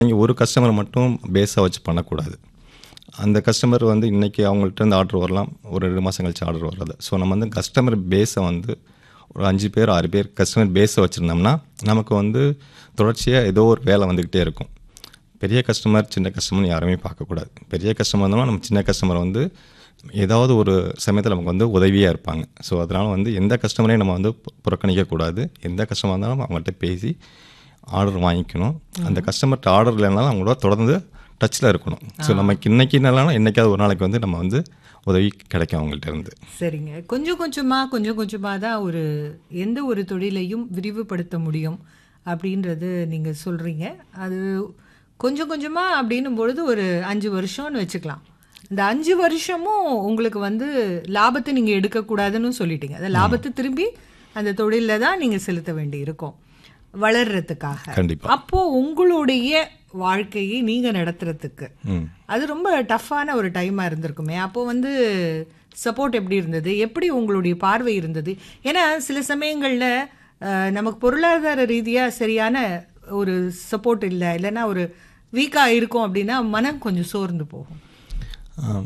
நீங்கள் ஒரு கஸ்டமர் மட்டும் பேஸாக வச்சு பண்ணக்கூடாது அந்த கஸ்டமர் வந்து இன்றைக்கி அவங்கள்ட்ட இருந்து ஆர்டர் வரலாம் ஒரு ரெண்டு மாதம் கழிச்சு ஆர்டர் வராது ஸோ நம்ம வந்து கஸ்டமர் பேஸை வந்து ஒரு அஞ்சு பேர் ஆறு பேர் கஸ்டமர் பேஸை வச்சுருந்தோம்னா நமக்கு வந்து தொடர்ச்சியாக ஏதோ ஒரு வேலை வந்துக்கிட்டே இருக்கும் பெரிய கஸ்டமர் சின்ன கஸ்டமர் யாருமே பார்க்கக்கூடாது பெரிய கஸ்டமர் இருந்தாலும் நம்ம சின்ன கஸ்டமர் வந்து ஏதாவது ஒரு சமயத்தில் நமக்கு வந்து உதவியாக இருப்பாங்க ஸோ அதனால் வந்து எந்த கஸ்டமரையும் நம்ம வந்து பு- புறக்கணிக்கக்கூடாது எந்த கஸ்டமர் இருந்தாலும் அவங்கள்ட்ட பேசி ஆர்டர் வாங்கிக்கணும் அந்த கஸ்டமர்கிட்ட ஆர்டர் இல்லைனாலும் அவங்களோட தொடர்ந்து டச்சில் இருக்கணும் ஸோ நமக்கு இன்னைக்கு இல்லைனாலும் என்னைக்காவது ஒரு நாளைக்கு வந்து நம்ம வந்து உதவி கிடைக்கும் அவங்கள்ட்ட இருந்து சரிங்க கொஞ்சம் கொஞ்சமா கொஞ்சம் கொஞ்சமா தான் ஒரு எந்த ஒரு தொழிலையும் விரிவுபடுத்த முடியும் அப்படின்றது நீங்க சொல்றீங்க அது கொஞ்சம் கொஞ்சமா அப்படின்னும் பொழுது ஒரு அஞ்சு வருஷம்னு வச்சுக்கலாம் இந்த அஞ்சு வருஷமும் உங்களுக்கு வந்து லாபத்தை நீங்க எடுக்கக்கூடாதுன்னு சொல்லிட்டீங்க அந்த லாபத்தை திரும்பி அந்த தொழில தான் நீங்க செலுத்த வேண்டி இருக்கும் வளர்றதுக்காக கண்டிப்பா. அப்போ உங்களுடைய வாழ்க்கையை நீங்க நடத்துறதுக்கு ம் அது ரொம்ப டஃப்பான ஒரு டைமாக இருந்திருக்குமே அப்போ வந்து சப்போர்ட் எப்படி இருந்தது எப்படி உங்களுடைய பார்வை இருந்தது ஏன்னா சில சமயங்களில் நமக்கு பொருளாதார ரீதியாக சரியான ஒரு சப்போர்ட் இல்லை இல்லைன்னா ஒரு வீக்காக இருக்கும் அப்படின்னா மனம் கொஞ்சம் சோர்ந்து போகும் ஆம்.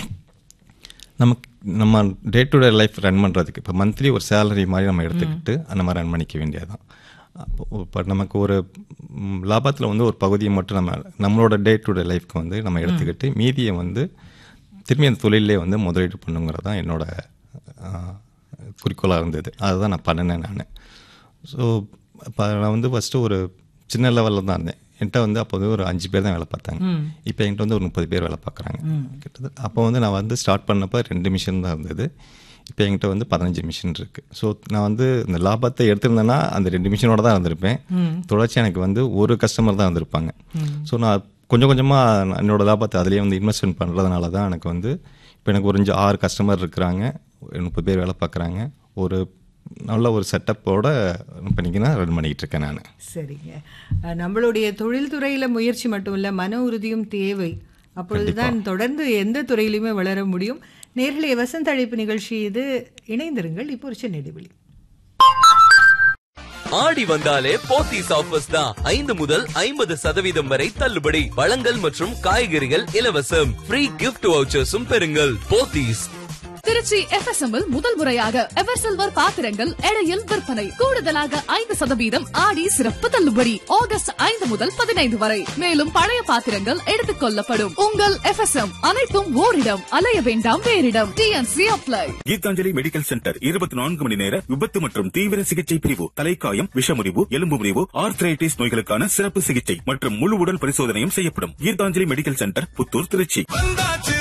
நமக்கு நம்ம day to day life run பண்ணுறதுக்கு இப்போ மந்த்லி ஒரு சேலரி மாதிரி நம்ம எடுத்துக்கிட்டு அந்த மாதிரி ரன் பண்ணிக்க வேண்டியதுதான் அப்போ இப்போ நமக்கு ஒரு லாபத்தில் வந்து ஒரு பகுதியை மட்டும் நம்ம நம்மளோட டே டு டே லைஃப்க்கு வந்து நம்ம எடுத்துக்கிட்டு மீதியை வந்து திரும்பி அந்த தொழிலே வந்து முதலீடு பண்ணுங்கிறது தான் என்னோட குறிக்கோளாக இருந்தது அதுதான் நான் பண்ணினேன் நான் ஸோ இப்போ நான் வந்து ஃபஸ்ட்டு ஒரு சின்ன லெவலில் தான் இருந்தேன் என்கிட்ட வந்து அப்போ வந்து ஒரு அஞ்சு பேர் தான் வேலை பார்த்தாங்க இப்போ என்கிட்ட வந்து ஒரு முப்பது பேர் வேலை பார்க்குறாங்க கிட்டத்தட்ட அப்போ வந்து நான் வந்து ஸ்டார்ட் பண்ணப்போ ரெண்டு மிஷின் தான் இருந்தது இப்போ என்கிட்ட வந்து பதினஞ்சு மிஷின் இருக்குது ஸோ நான் வந்து இந்த லாபத்தை எடுத்திருந்தேன்னா அந்த ரெண்டு மிஷினோட தான் இருந்திருப்பேன் தொடர்ச்சி எனக்கு வந்து ஒரு கஸ்டமர் தான் இருந்திருப்பாங்க ஸோ நான் கொஞ்சம் கொஞ்சமாக என்னோட லாபத்தை அதிலேயே வந்து இன்வெஸ்ட்மெண்ட் பண்ணுறதுனால தான் எனக்கு வந்து இப்போ எனக்கு ஒரு அஞ்சு ஆறு கஸ்டமர் இருக்கிறாங்க ஒரு முப்பது பேர் வேலை பார்க்குறாங்க ஒரு நல்ல ஒரு செட்டப்போட பண்ணிக்கினா ரன் பண்ணிக்கிட்டு இருக்கேன் நான் சரிங்க அஹ், நம்மளுடைய தொழில்துறையில முயற்சி மட்டும் இல்ல மன உறுதியும் தேவை அப்பொழுதுதான் தொடர்ந்து எந்த துறையிலுமே வளர முடியும் நேர்களே வசந்த அழைப்பு நிகழ்ச்சி இது இணைந்திருங்கள் இப்போ ஒரு சின்ன இடைவெளி ஆடி வந்தாலே போத்தீஸ் ஆஃபர்ஸ் தான் ஐந்து முதல் ஐம்பது சதவீதம் வரை தள்ளுபடி பழங்கள் மற்றும் காய்கறிகள் இலவசம் ஃப்ரீ கிஃப்ட் வவுச்சர்ஸும் பெறுங்கள் போத்தீஸ் திருச்சி FSM இல் முதல் முறையாக எவர் சில்வர் பாத்திரங்கள் எடையில் விற்பனை கூடுதலாக ஐந்து சதவீதம் ஆடி சிறப்பு தள்ளுபடி ஆகஸ்ட் ஐந்து முதல் பதினைந்து வரை மேலும் பழைய பாத்திரங்கள் எடுத்துக் கொள்ளப்படும் உங்கள் FSM அனைத்தும் ஓரிடம் அலைய வேண்டாம் வேறிடம் TNC apply Geethanjali medical centre இருபத்தி நான்கு மணி நேர விபத்து மற்றும் தீவிர சிகிச்சை பிரிவு தலைக்காயம் விஷமுறிவு எலும்பு முறிவு ஆர்த்ரைட்டிஸ் நோய்களுக்கான சிறப்பு சிகிச்சை மற்றும் முழு உடல் பரிசோதனையும் செய்யப்படும் கீதாஞ்சலி மெடிக்கல் சென்டர் புத்தூர் திருச்சி வந்தாச்சு